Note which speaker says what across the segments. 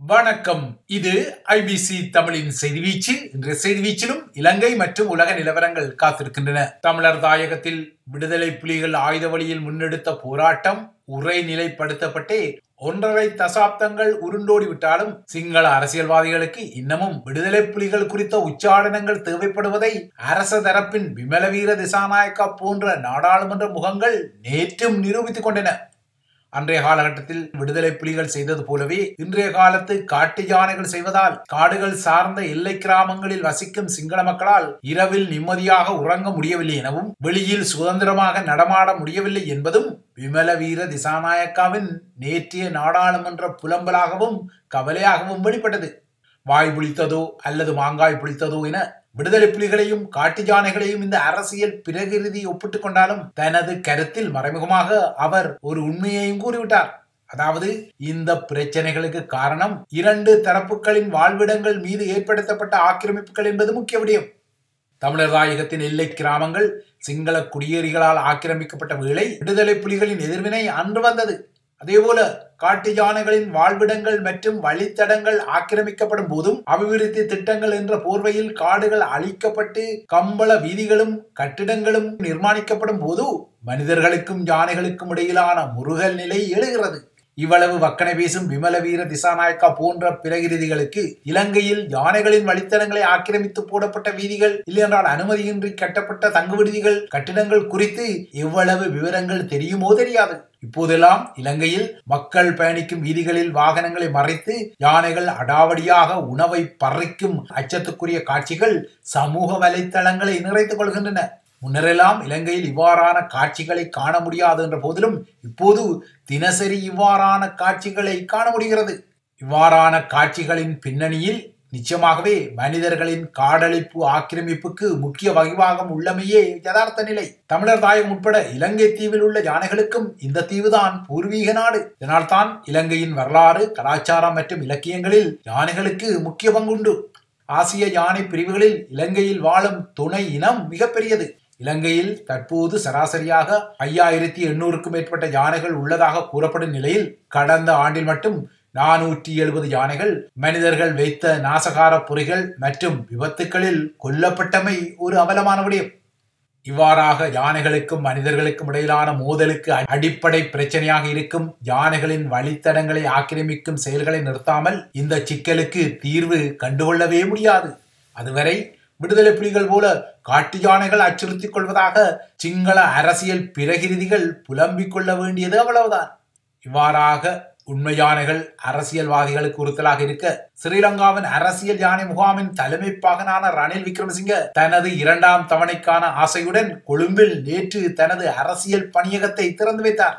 Speaker 1: வணக்கம் இது ஐபிசி தமிழின் செய்தி வீச்சு இன்றைய செய்தி வீச்சிலும் இலங்கை மற்றும் உலக நிலவரங்கள் காத்திருக்கின்றன தமிழர் தாயகத்தில் விடுதலை புலிகள் ஆயுத வழியில் முன்னெடுத்த போராட்டம் உரைநிலைப்படுத்தப்பட்டே ஒன்றரை தசாப்தங்கள் உருண்டோடி விட்டாலும் சிங்கள அரசியல்வாதிகளுக்கு இன்னமும் விடுதலை புலிகள் குறித்த உச்சாடனங்கள் தேவைப்படுவதை அரச தரப்பின் விமலவீர திசாநாயக்கா போன்ற நாடாளுமன்ற முகங்கள் நேற்றும் நிரூபித்துக் கொண்டன அன்றைய காலகட்டத்தில் விடுதலை புலிகள் செய்தது போலவே இன்றைய காலத்து காட்டு யானைகள் செய்வதால் காடுகள் சார்ந்த எல்லை கிராமங்களில் வசிக்கும் சிங்கள மக்களால் இரவில் நிம்மதியாக உறங்க முடியவில்லை எனவும் வெளியில் சுதந்திரமாக நடமாட முடியவில்லை என்பதும் விமல வீர திசாநாயக்காவின் நேற்றைய நாடாளுமன்ற புலம்பலாகவும் கவலையாகவும் வெளிப்பட்டது வாய் புளித்ததோ அல்லது மாங்காய் புளித்ததோ என விடுதலை புலிகளையும் காட்டு யானைகளையும் இந்த அரசியல் பிரகிருதி ஒப்பிட்டுக் கொண்டாலும் தனது கருத்தில் மறைமுகமாக அவர் ஒரு உண்மையையும் கூறிவிட்டார் அதாவது இந்த பிரச்சனைகளுக்கு காரணம் இரண்டு தரப்புகளின் வாழ்விடங்கள் மீது ஏற்படுத்தப்பட்ட ஆக்கிரமிப்புகள் என்பது முக்கிய விடயம் தமிழர் தாயகத்தின் எல்லை கிராமங்கள் சிங்கள குடியேறிகளால் ஆக்கிரமிக்கப்பட்ட வேளை விடுதலை புலிகளின் எதிர்வினை அன்று வந்தது அதேபோல காட்டு யானைகளின் வாழ்விடங்கள் மற்றும் வழித்தடங்கள் ஆக்கிரமிக்கப்படும் போதும் அபிவிருத்தி திட்டங்கள் என்ற போர்வையில் காடுகள் அழிக்கப்பட்டு கம்பள வீதிகளும் கட்டிடங்களும் நிர்மாணிக்கப்படும் போது மனிதர்களுக்கும் யானைகளுக்கும் இடையிலான முருகல் நிலை எழுகிறது இவ்வளவு வக்கனை வீசும் விமல வீர திசாநாயக்கா போன்ற பிரகிருதிகளுக்கு இலங்கையில் யானைகளின் வழித்தடங்களை ஆக்கிரமித்து போடப்பட்ட வீதிகள் இல்லையென்றால் அனுமதியின்றி கட்டப்பட்ட தங்கு விடுதிகள் கட்டிடங்கள் குறித்து எவ்வளவு விவரங்கள் தெரியுமோ தெரியாது இப்போதெல்லாம் இலங்கையில் மக்கள் பயணிக்கும் வீதிகளில் வாகனங்களை மறைத்து யானைகள் அடாவடியாக உணவை பறிக்கும் அச்சத்துக்குரிய காட்சிகள் சமூக வலைத்தளங்களை நிறைத்துக் கொள்கின்றன முன்னரெல்லாம் இலங்கையில் இவ்வாறான காட்சிகளை காண முடியாது என்ற போதிலும் இப்போது தினசரி இவ்வாறான காட்சிகளை காண முடிகிறது இவ்வாறான காட்சிகளின் பின்னணியில் நிச்சயமாகவே மனிதர்களின் காடழிப்பு ஆக்கிரமிப்புக்கு முக்கிய வகிவாகம் உள்ளமையே யதார்த்த நிலை தமிழர் தாயம் உட்பட இலங்கை தீவில் உள்ள யானைகளுக்கும் இந்த தீவுதான் பூர்வீக நாடு இதனால்தான் இலங்கையின் வரலாறு கலாச்சாரம் மற்றும் இலக்கியங்களில் யானைகளுக்கு முக்கிய பங்குண்டு ஆசிய யானை பிரிவுகளில் இலங்கையில் வாழும் துணை இனம் மிகப்பெரியது இலங்கையில் தற்போது சராசரியாக ஐயாயிரத்தி எண்ணூறுக்கும் மேற்பட்ட யானைகள் உள்ளதாக கூறப்படும் நிலையில் கடந்த ஆண்டில் மட்டும் நானூற்றி எழுபது யானைகள் மனிதர்கள் வைத்த நாசகார பொறிகள் மற்றும் விபத்துக்களில் கொல்லப்பட்டமை ஒரு அவலமான விடயம் இவ்வாறாக யானைகளுக்கும் மனிதர்களுக்கும் இடையிலான மோதலுக்கு அடிப்படை பிரச்சனையாக இருக்கும் யானைகளின் வழித்தடங்களை ஆக்கிரமிக்கும் செயல்களை நிறுத்தாமல் இந்த சிக்கலுக்கு தீர்வு கண்டுகொள்ளவே முடியாது அதுவரை விடுதலை புலிகள் போல காட்டு யானைகள் அச்சுறுத்திக் கொள்வதாக சிங்கள அரசியல் பிரகிருதிகள் புலம்பிக் கொள்ள வேண்டியது அவ்வளவுதான் இவ்வாறாக உண்மை யானைகள் அரசியல்வாதிகளுக்கு உறுத்தலாக இருக்க ஸ்ரீலங்காவின் அரசியல் யானை முகாமின் தலைமை பாகனான ரணில் விக்ரமசிங்க தனது இரண்டாம் தவணைக்கான ஆசையுடன் கொழும்பில் நேற்று தனது அரசியல் பணியகத்தை திறந்து வைத்தார்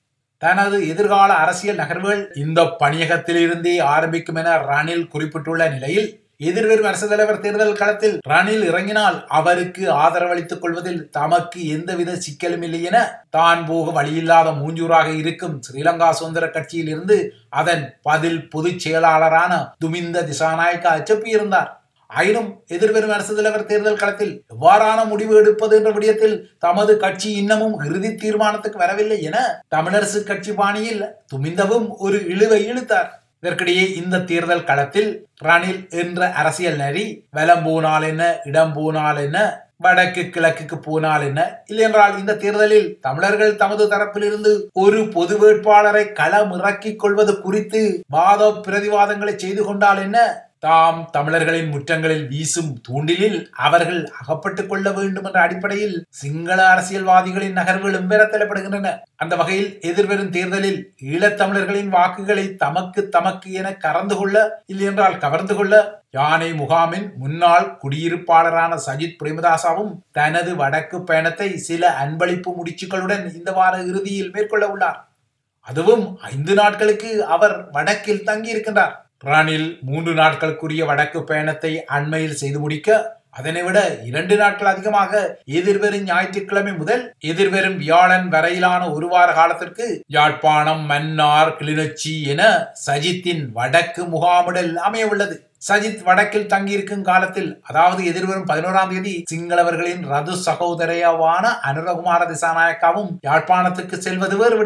Speaker 1: தனது எதிர்கால அரசியல் நகர்வுகள் இந்த பணியகத்திலிருந்தே ஆரம்பிக்கும் என ரணில் குறிப்பிட்டுள்ள நிலையில் எதிர்வரும் அரசு தலைவர் தேர்தல் களத்தில் ரணில் இறங்கினால் அவருக்கு ஆதரவளித்துக் கொள்வதில் தமக்கு எந்தவித சிக்கலும் இல்லை என தான் போக வழியில்லாத மூஞ்சூராக இருக்கும் ஸ்ரீலங்கா சுதந்திர கட்சியில் இருந்து அதன் பதில் பொதுச் செயலாளரான துமிந்த திசாநாயக்கா அச்சப்பியிருந்தார் ஆயினும் எதிர்வரும் அரசு தலைவர் தேர்தல் களத்தில் எவ்வாறான முடிவு எடுப்பது என்ற விடயத்தில் தமது கட்சி இன்னமும் இறுதி தீர்மானத்துக்கு வரவில்லை என தமிழரசு கட்சி பாணியில் துமிந்தவும் ஒரு இழுவை இழுத்தார் இதற்கிடையே இந்த தேர்தல் களத்தில் ரணில் என்ற அரசியல் நரி வலம் போனால் என்ன இடம் போனால் என்ன வடக்கு கிழக்குக்கு போனால் என்ன இல்லையென்றால் இந்த தேர்தலில் தமிழர்கள் தமது தரப்பிலிருந்து ஒரு பொது வேட்பாளரை களம் இறக்கிக் கொள்வது குறித்து வாத பிரதிவாதங்களை செய்து கொண்டால் என்ன தாம் தமிழர்களின் முற்றங்களில் வீசும் தூண்டிலில் அவர்கள் அகப்பட்டுக் கொள்ள வேண்டும் என்ற அடிப்படையில் சிங்கள அரசியல்வாதிகளின் நகர்வுகளும் பெறத்தலப்படுகின்றன அந்த வகையில் எதிர்வரும் தேர்தலில் ஈழத்தமிழர்களின் வாக்குகளை தமக்கு தமக்கு என கறந்து கொள்ள இல்லையென்றால் கவர்ந்து கொள்ள யானை முகாமின் முன்னாள் குடியிருப்பாளரான சஜித் பிரேமதாசாவும் தனது வடக்கு பயணத்தை சில அன்பளிப்பு முடிச்சுகளுடன் இந்த வார இறுதியில் மேற்கொள்ள உள்ளார் அதுவும் ஐந்து நாட்களுக்கு அவர் வடக்கில் தங்கியிருக்கின்றார் ரணில் மூன்று நாட்களுக்குரிய வடக்கு பயணத்தை அண்மையில் செய்து முடிக்க அதனை விட இரண்டு நாட்கள் அதிகமாக எதிர்வரும் ஞாயிற்றுக்கிழமை முதல் எதிர்வரும் வியாழன் வரையிலான ஒரு வார காலத்திற்கு யாழ்ப்பாணம் மன்னார் கிளிநொச்சி என சஜித்தின் வடக்கு முகாமிடல் அமைய உள்ளது சஜித் வடக்கில் தங்கியிருக்கும் காலத்தில் அதாவது எதிர்வரும் பதினோராம் தேதி சிங்களவர்களின் ரது சகோதரையவான அனுரகுமார திசாநாயக்காவும் யாழ்ப்பாணத்துக்கு செல்வது வேறு விடயம்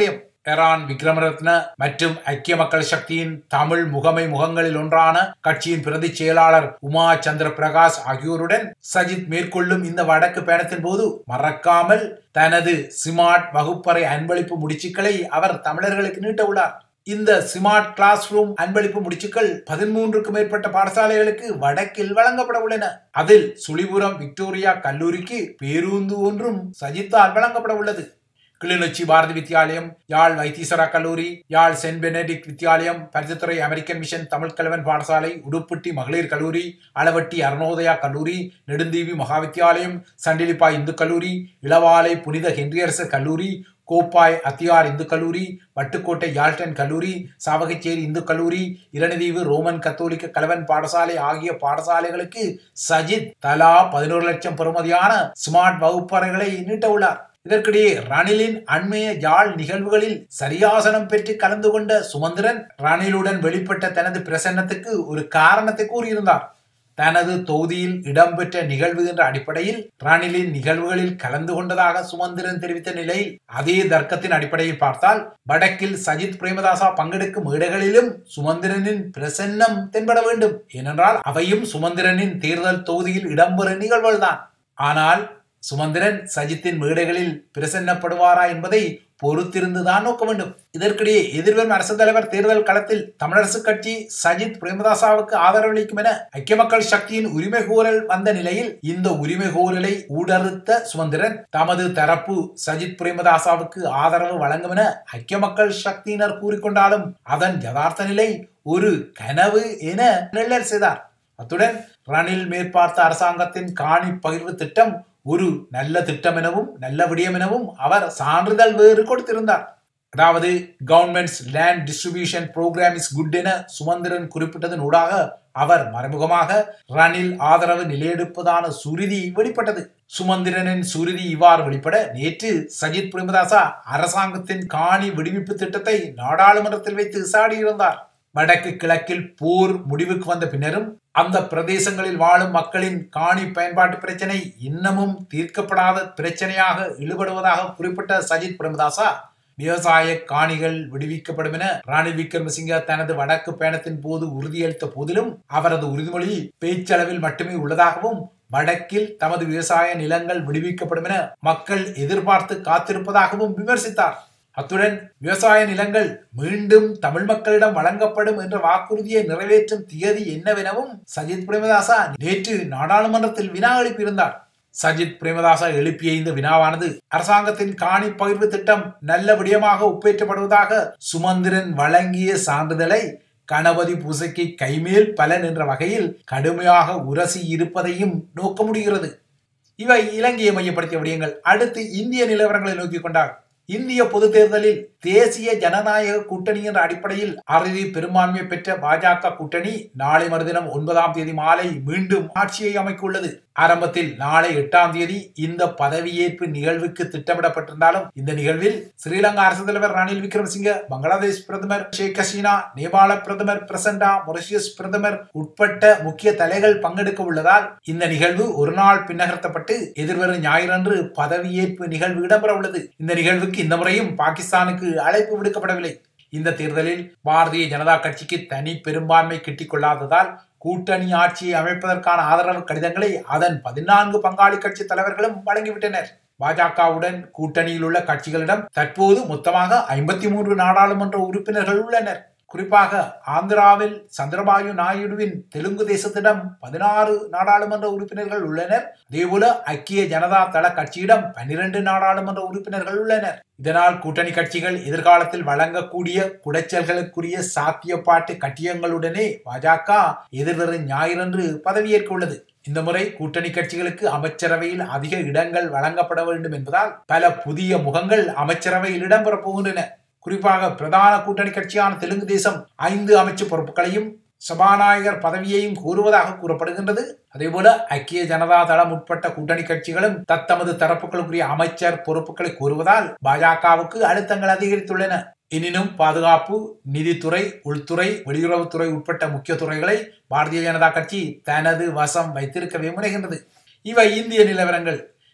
Speaker 1: எரான் விக்ரமரத்ன மற்றும் ஐக்கிய மக்கள் சக்தியின் தமிழ் முகமை முகங்களில் ஒன்றான கட்சியின் பிரதி செயலாளர் உமா சந்திர பிரகாஷ் ஆகியோருடன் சஜித் மேற்கொள்ளும் இந்த வடக்கு பயணத்தின் போது மறக்காமல் தனது சிமார்ட் வகுப்பறை அன்பளிப்பு முடிச்சுக்களை அவர் தமிழர்களுக்கு நீட்ட உள்ளார் இந்த ஸ்மார்ட் கிளாஸ் ரூம் அன்பளிப்பு முடிச்சுக்கள் பதிமூன்றுக்கும் மேற்பட்ட பாடசாலைகளுக்கு வடக்கில் வழங்கப்பட உள்ளன அதில் சுழிபுரம் விக்டோரியா கல்லூரிக்கு பேருந்து ஒன்றும் சஜித்தால் வழங்கப்பட உள்ளது கிளிநொச்சி பாரதி வித்யாலயம் யாழ் வைத்தீஸ்வரா கல்லூரி யாழ் சென்ட் பெனடிக்ட் வித்யாலயம் பரிசுத்துறை அமெரிக்கன் மிஷன் தமிழ் கலவன் பாடசாலை உடுப்பட்டி மகளிர் கல்லூரி அளவட்டி அருணோதயா கல்லூரி நெடுந்தீவி மகாவித்யாலயம் சண்டிலிப்பா இந்து கல்லூரி இளவாலை புனித ஹென்ரியரசர் கல்லூரி கோப்பாய் அத்தியார் இந்து கல்லூரி வட்டுக்கோட்டை யாழ்டன் கல்லூரி சாவகச்சேரி இந்து கல்லூரி இரணிதீவு ரோமன் கத்தோலிக்க கலவன் பாடசாலை ஆகிய பாடசாலைகளுக்கு சஜித் தலா பதினோரு லட்சம் பெறுமதியான ஸ்மார்ட் வகுப்பறைகளை நீட்ட உள்ளார் இதற்கிடையே ரணிலின் அண்மைய யாழ் நிகழ்வுகளில் சரியாசனம் பெற்று கலந்து கொண்ட சுமந்திரன் ரணிலுடன் வெளிப்பட்ட தனது பிரசன்னத்துக்கு ஒரு காரணத்தை கூறியிருந்தார் தனது தொகுதியில் இடம்பெற்ற நிகழ்வு என்ற அடிப்படையில் ரணிலின் நிகழ்வுகளில் கலந்து கொண்டதாக சுமந்திரன் தெரிவித்த நிலையில் அதே தர்க்கத்தின் அடிப்படையில் பார்த்தால் வடக்கில் சஜித் பிரேமதாசா பங்கெடுக்கும் மேடைகளிலும் சுமந்திரனின் பிரசன்னம் தென்பட வேண்டும் ஏனென்றால் அவையும் சுமந்திரனின் தேர்தல் தொகுதியில் இடம்பெறும் நிகழ்வுகள்தான் ஆனால் சுமந்திரன் சஜித்தின் மேடைகளில் பிரசன்னப்படுவாரா என்பதை பொறுத்திருந்துதான் நோக்க வேண்டும் இதற்கிடையே எதிர்வரும் அரசு தலைவர் தேர்தல் களத்தில் தமிழரசு கட்சி சஜித் பிரேமதாசாவுக்கு ஆதரவளிக்கும் என ஐக்கிய மக்கள் சக்தியின் உரிமை கோரல் வந்த நிலையில் இந்த உரிமை கோரலை ஊடறுத்த சுமந்திரன் தமது தரப்பு சஜித் பிரேமதாசாவுக்கு ஆதரவு வழங்கும் என ஐக்கிய மக்கள் சக்தியினர் கூறிக்கொண்டாலும் அதன் யதார்த்த நிலை ஒரு கனவு என நிழல் செய்தார் அத்துடன் ரணில் மேற்பார்த்த அரசாங்கத்தின் காணி பகிர்வு திட்டம் ஒரு நல்ல திட்டம் எனவும் நல்ல விடயம் எனவும் அவர் சான்றிதழ் வேறு கொடுத்திருந்தார் அதாவது government's land distribution program is good என சுமந்திரன் குறிப்பிட்டதன் ஊடாக அவர் மறைமுகமாக ரணில் ஆதரவு நிலையெடுப்பதான சுருதி வெளிப்பட்டது சுமந்திரனின் சுருதி இவ்வாறு வெளிப்பட நேற்று சஜித் பிரேமதாசா அரசாங்கத்தின் காணி விடுவிப்பு திட்டத்தை நாடாளுமன்றத்தில் வைத்து சாடியிருந்தார் வடக்கு கிழக்கில் போர் முடிவுக்கு வந்த பின்னரும் அந்த பிரதேசங்களில் வாழும் மக்களின் காணி பயன்பாட்டு பிரச்சனை இன்னமும் தீர்க்கப்படாத பிரச்சனையாக இழுபடுவதாக குறிப்பிட்ட சஜித் பிரேமதாசா விவசாய காணிகள் விடுவிக்கப்படும் என ராணில் விக்ரமசிங்க தனது வடக்கு பயணத்தின் போது உறுதியளித்த போதிலும் அவரது உறுதிமொழி பேச்சளவில் மட்டுமே உள்ளதாகவும் வடக்கில் தமது விவசாய நிலங்கள் விடுவிக்கப்படும் என மக்கள் எதிர்பார்த்து காத்திருப்பதாகவும் விமர்சித்தார் அத்துடன் விவசாய நிலங்கள் மீண்டும் தமிழ் மக்களிடம் வழங்கப்படும் என்ற வாக்குறுதியை நிறைவேற்றும் தியதி என்னவெனவும் சஜித் பிரேமதாசா நேற்று நாடாளுமன்றத்தில் வினா எழுப்பியிருந்தார் சஜித் பிரேமதாசா எழுப்பிய இந்த வினாவானது அரசாங்கத்தின் காணி பகிர்வு திட்டம் நல்ல விடயமாக ஒப்பேற்றப்படுவதாக சுமந்திரன் வழங்கிய சான்றிதழை கணபதி பூசைக்கு கைமேல் பலன் என்ற வகையில் கடுமையாக உரசி இருப்பதையும் நோக்க முடிகிறது இவை இலங்கையை மையப்படுத்திய விடயங்கள் அடுத்து இந்திய நிலவரங்களை நோக்கி கொண்டார் இந்திய பொது தேர்தலில் தேசிய ஜனநாயக கூட்டணி என்ற அடிப்படையில் அறுதி பெரும்பான்மை பெற்ற பாஜக கூட்டணி நாளை மறுதினம் ஒன்பதாம் தேதி மாலை மீண்டும் ஆட்சியை அமைக்க உள்ளது ஆரம்பத்தில் நாளை எட்டாம் தேதி இந்த பதவியேற்பு நிகழ்வுக்கு திட்டமிடப்பட்டிருந்தாலும் இந்த நிகழ்வில் ஸ்ரீலங்கா அரசு தலைவர் ரணில் விக்ரமசிங்க பங்களாதேஷ் பிரதமர் ஷேக் ஹசீனா நேபாள பிரதமர் பிரசண்டா மொரிஷியஸ் பிரதமர் உட்பட்ட முக்கிய தலைகள் பங்கெடுக்க உள்ளதால் இந்த நிகழ்வு ஒரு நாள் பின்னகர்த்தப்பட்டு எதிர்வரும் ஞாயிறன்று பதவியேற்பு நிகழ்வு இடம்பெற உள்ளது இந்த நிகழ்வுக்கு இந்த முறையும் பாகிஸ்தானுக்கு அழைப்பு விடுக்கப்படவில்லை இந்த தேர்தலில் பாரதிய ஜனதா கட்சிக்கு தனி பெரும்பான்மை கிட்டிக் கொள்ளாததால் கூட்டணி ஆட்சியை அமைப்பதற்கான ஆதரவு கடிதங்களை அதன் பதினான்கு பங்காளி கட்சி தலைவர்களும் வழங்கிவிட்டனர் பாஜகவுடன் கூட்டணியில் உள்ள கட்சிகளிடம் தற்போது மொத்தமாக ஐம்பத்தி மூன்று நாடாளுமன்ற உறுப்பினர்கள் உள்ளனர் குறிப்பாக ஆந்திராவில் சந்திரபாயு நாயுடுவின் தெலுங்கு தேசத்திடம் பதினாறு நாடாளுமன்ற உறுப்பினர்கள் உள்ளனர் அதேபோல ஐக்கிய ஜனதா தள கட்சியிடம் பன்னிரண்டு நாடாளுமன்ற உறுப்பினர்கள் உள்ளனர் இதனால் கூட்டணி கட்சிகள் எதிர்காலத்தில் வழங்கக்கூடிய குடைச்சல்களுக்குரிய சாத்தியப்பாட்டு கட்டியங்களுடனே பாஜக எதிர்வரும் ஞாயிறன்று பதவியேற்க உள்ளது இந்த முறை கூட்டணி கட்சிகளுக்கு அமைச்சரவையில் அதிக இடங்கள் வழங்கப்பட வேண்டும் என்பதால் பல புதிய முகங்கள் அமைச்சரவையில் இடம்பெறப் போகின்றன குறிப்பாக பிரதான கூட்டணி கட்சியான தெலுங்கு தேசம் ஐந்து அமைச்சு பொறுப்புகளையும் சபாநாயகர் பதவியையும் கோருவதாக கூறப்படுகின்றது அதேபோல ஐக்கிய ஜனதா தளம் உட்பட்ட கூட்டணி கட்சிகளும் தத்தமது தரப்புகளுக்குரிய அமைச்சர் பொறுப்புகளை கோருவதால் பாஜகவுக்கு அழுத்தங்கள் அதிகரித்துள்ளன எனினும் பாதுகாப்பு நிதித்துறை உள்துறை வெளியுறவுத்துறை உட்பட்ட முக்கிய துறைகளை பாரதிய ஜனதா கட்சி தனது வசம் வைத்திருக்கவே முனைகின்றது இவை இந்திய நிலவரங்கள்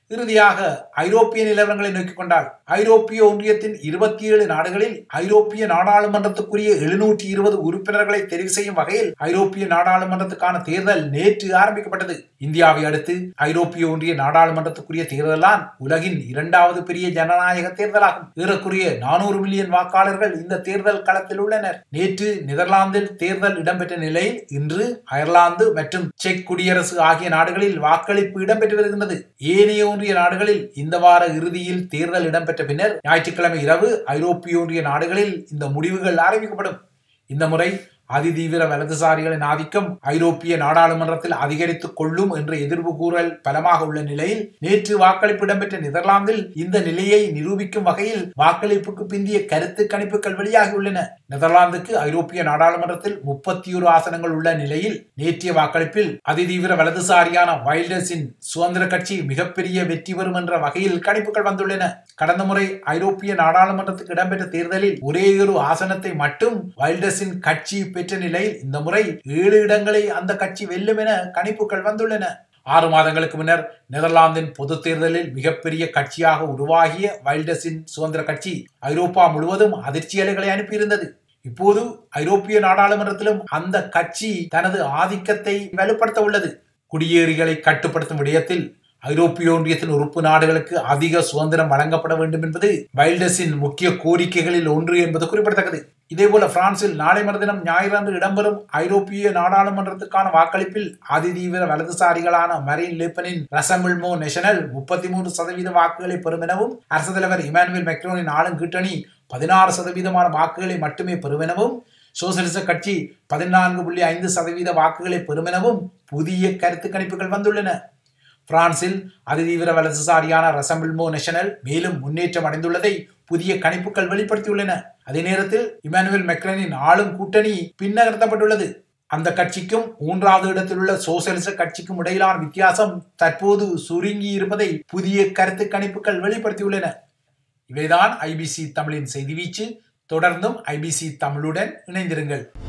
Speaker 1: இறுதியாக ஐரோப்பிய நிலவரங்களை நோக்கிக் கொண்டால் ஐரோப்பிய ஒன்றியத்தின் இருபத்தி ஏழு நாடுகளில் ஐரோப்பிய நாடாளுமன்றத்துக்குரிய எழுநூற்றி இருபது உறுப்பினர்களை தெரிவு செய்யும் வகையில் ஐரோப்பிய நாடாளுமன்றத்துக்கான தேர்தல் நேற்று ஆரம்பிக்கப்பட்டது இந்தியாவை அடுத்து ஐரோப்பிய ஒன்றிய நாடாளுமன்றத்துக்குரிய தேர்தல்தான் உலகின் இரண்டாவது பெரிய ஜனநாயக தேர்தலாகும் ஏறக்குறைய நானூறு மில்லியன் வாக்காளர்கள் இந்த தேர்தல் களத்தில் உள்ளனர் நேற்று நெதர்லாந்தில் தேர்தல் இடம்பெற்ற நிலையில் இன்று அயர்லாந்து மற்றும் செக் குடியரசு ஆகிய நாடுகளில் வாக்களிப்பு இடம்பெற்று வருகின்றது ஏனைய ஒன்றிய நாடுகளில் இந்த வார இறுதியில் தேர்தல் இடம்பெற்ற பின்னர் ஞாயிற்றுக்கிழமை இரவு ஐரோப்பிய ஒன்றிய நாடுகளில் இந்த முடிவுகள் அறிவிக்கப்படும் இந்த முறை அதிதீவிர வலதுசாரிகளின் ஆதிக்கம் ஐரோப்பிய நாடாளுமன்றத்தில் அதிகரித்துக் கொள்ளும் என்ற எதிர்வு கூறல் பலமாக உள்ள நிலையில் நேற்று வாக்களிப்பு இடம்பெற்ற நெதர்லாந்தில் இந்த நிலையை நிரூபிக்கும் வகையில் வாக்களிப்புக்கு பிந்திய கருத்து கணிப்புகள் வெளியாகியுள்ளன நெதர்லாந்துக்கு ஐரோப்பிய நாடாளுமன்றத்தில் முப்பத்தி ஒரு ஆசனங்கள் உள்ள நிலையில் நேற்றைய வாக்களிப்பில் அதிதீவிர வலதுசாரியான வைல்டர்ஸின் சுதந்திர கட்சி மிகப்பெரிய வெற்றி பெறும் என்ற வகையில் கணிப்புகள் வந்துள்ளன கடந்த முறை ஐரோப்பிய நாடாளுமன்றத்துக்கு இடம்பெற்ற தேர்தலில் ஒரே ஒரு ஆசனத்தை மட்டும் வைல்டர்ஸின் கட்சி பெற்ற நிலையில் இந்த முறை ஏழு இடங்களை அந்த கட்சி வெல்லும் என கணிப்புகள் வந்துள்ளன ஆறு மாதங்களுக்கு முன்னர் நெதர்லாந்தின் பொது தேர்தலில் மிகப்பெரிய கட்சியாக உருவாகிய வைல்டஸின் சுதந்திர கட்சி ஐரோப்பா முழுவதும் அதிர்ச்சி அலைகளை அனுப்பியிருந்தது இப்போது ஐரோப்பிய நாடாளுமன்றத்திலும் அந்த கட்சி தனது ஆதிக்கத்தை வலுப்படுத்த உள்ளது குடியேறிகளை கட்டுப்படுத்தும் விடயத்தில் ஐரோப்பிய ஒன்றியத்தின் உறுப்பு நாடுகளுக்கு அதிக சுதந்திரம் வழங்கப்பட வேண்டும் என்பது வைல்டஸின் முக்கிய கோரிக்கைகளில் ஒன்று என்பது குறிப்பிடத்தக்கது இதேபோல பிரான்சில் நாளை மறுதினம் ஞாயிறன்று இடம்பெறும் ஐரோப்பிய நாடாளுமன்றத்துக்கான வாக்களிப்பில் அதிதீவிர வலதுசாரிகளான மரீன் லேப்பனின் ரசமில்மோ நேஷனல் முப்பத்தி மூன்று சதவீத வாக்குகளை பெறும் எனவும் அரசு தலைவர் இமானுவேல் மெக்ரோனின் ஆளும் கூட்டணி பதினாறு சதவீதமான வாக்குகளை மட்டுமே பெறும் எனவும் சோசியலிச கட்சி பதினான்கு புள்ளி ஐந்து சதவீத வாக்குகளை பெறும் எனவும் புதிய கருத்து கணிப்புகள் வந்துள்ளன பிரான்சில் அதிதீவிர வலதுசாரியான ரசம்பிள்மோ நேஷனல் மேலும் முன்னேற்றம் அடைந்துள்ளதை புதிய கணிப்புகள் வெளிப்படுத்தியுள்ளன அதே நேரத்தில் இமானுவேல் மெக்ரனின் ஆளும் கூட்டணி பின்னகர்த்தப்பட்டுள்ளது அந்த கட்சிக்கும் மூன்றாவது இடத்தில் உள்ள சோசியலிச கட்சிக்கும் இடையிலான வித்தியாசம் தற்போது சுருங்கி இருப்பதை புதிய கருத்து கணிப்புகள் வெளிப்படுத்தியுள்ளன இவைதான் ஐபிசி தமிழின் செய்தி வீச்சு தொடர்ந்தும் ஐபிசி தமிழுடன் இணைந்திருங்கள்